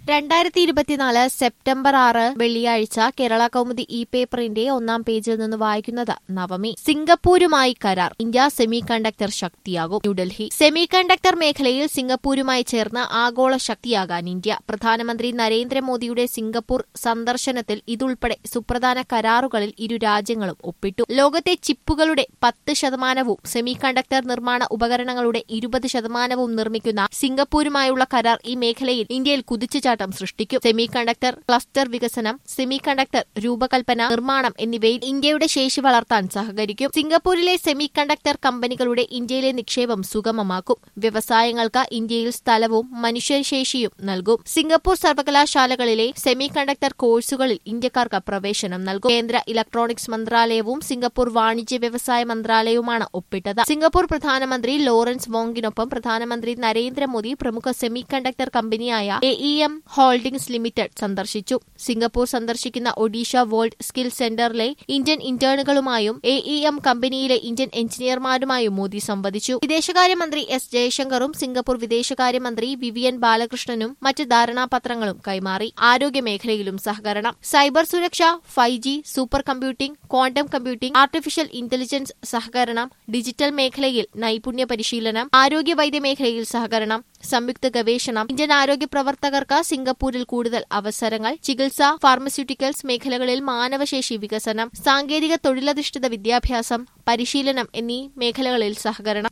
രണ്ടായിരത്തി ഇരുപത്തിനാല് സെപ്റ്റംബർ ആറ് വെള്ളിയാഴ്ച കേരള കൗമുദി ഇ പേപ്പറിന്റെ ഒന്നാം പേജിൽ നിന്ന് വായിക്കുന്നത് നവമി സിംഗപ്പൂരുമായി കരാർ ഇന്ത്യ സെമി കണ്ടക്ടർ ശക്തിയാകും ന്യൂഡൽഹി സെമി കണ്ടക്ടർ മേഖലയിൽ സിംഗപ്പൂരുമായി ചേർന്ന് ആഗോള ശക്തിയാകാൻ ഇന്ത്യ പ്രധാനമന്ത്രി നരേന്ദ്രമോദിയുടെ സിംഗപ്പൂർ സന്ദർശനത്തിൽ ഇതുൾപ്പെടെ സുപ്രധാന കരാറുകളിൽ ഇരു രാജ്യങ്ങളും ഒപ്പിട്ടു ലോകത്തെ ചിപ്പുകളുടെ പത്ത് ശതമാനവും സെമി കണ്ടക്ടർ നിർമ്മാണ ഉപകരണങ്ങളുടെ ഇരുപത് ശതമാനവും നിർമ്മിക്കുന്ന സിംഗപ്പൂരുമായുള്ള കരാർ ഈ മേഖലയിൽ ഇന്ത്യയിൽ കുതിച്ചുചാട്ടം സൃഷ്ടിക്കും സെമി കണ്ടക്ടർ ക്ലസ്റ്റർ വികസനം സെമി കണ്ടക്ടർ രൂപകൽപ്പന നിർമ്മാണം എന്നിവയിൽ ഇന്ത്യയുടെ ശേഷി വളർത്താൻ സഹകരിക്കും സിംഗപ്പൂരിലെ സെമി കണ്ടക്ടർ കമ്പനികളുടെ ഇന്ത്യയിലെ നിക്ഷേപം സുഗമമാക്കും വ്യവസായങ്ങൾക്ക് ഇന്ത്യയിൽ സ്ഥലവും മനുഷ്യശേഷിയും നൽകും സിംഗപ്പൂർ സർവകലാശാലകളിലെ സെമി കണ്ടക്ടർ കോഴ്സുകളിൽ ഇന്ത്യക്കാർക്ക് പ്രവേശനം നൽകും കേന്ദ്ര ഇലക്ട്രോണിക്സ് മന്ത്രാലയവും സിംഗപ്പൂർ വാണിജ്യ വ്യവസായ മന്ത്രാലയവുമാണ് ഒപ്പിട്ടത് സിംഗപ്പൂർ പ്രധാനമന്ത്രി ലോറൻസ് വോങ്ങിനൊപ്പം പ്രധാനമന്ത്രി നരേന്ദ്രമോദി പ്രമുഖ സെമി കണ്ടക്ടർ കമ്പനിയായ A E M holdings limited സന്ദർശിച്ചു സിംഗപ്പൂർ സന്ദർശിക്കുന്ന ഒഡീഷ വേൾഡ് സ്കിൽ സെന്ററിലെ ഇന്ത്യൻ ഇന്റേണുകളുമായും എ ഇ എം കമ്പനിയിലെ ഇന്ത്യൻ എഞ്ചിനീയർമാരുമായും മോദി സംവദിച്ചു വിദേശകാര്യമന്ത്രി എസ് ജയശങ്കറും സിംഗപ്പൂർ വിദേശകാര്യമന്ത്രി വിവിയൻ ബാലകൃഷ്ണനും മറ്റ് ധാരണാപത്രങ്ങളും കൈമാറി ആരോഗ്യ മേഖലയിലും സഹകരണം സൈബർ സുരക്ഷ five G super computing quantum computing artificial intelligence സഹകരണം ഡിജിറ്റൽ മേഖലയിൽ നൈപുണ്യ പരിശീലനം ആരോഗ്യ വൈദ്യ മേഖലയിൽ സഹകരണം സംയുക്ത ഗവേഷണം ഇന്ത്യൻ ആരോഗ്യ പ്രവർത്തകർക്ക് സിംഗപ്പൂരിൽ കൂടുതൽ അവസരങ്ങൾ ചികിത്സ ഫാർമസ്യൂട്ടിക്കൽസ് മേഖലകളിൽ മാനവശേഷി വികസനം സാങ്കേതിക തൊഴിലധിഷ്ഠിത വിദ്യാഭ്യാസം പരിശീലനം എന്നീ മേഖലകളിൽ സഹകരണം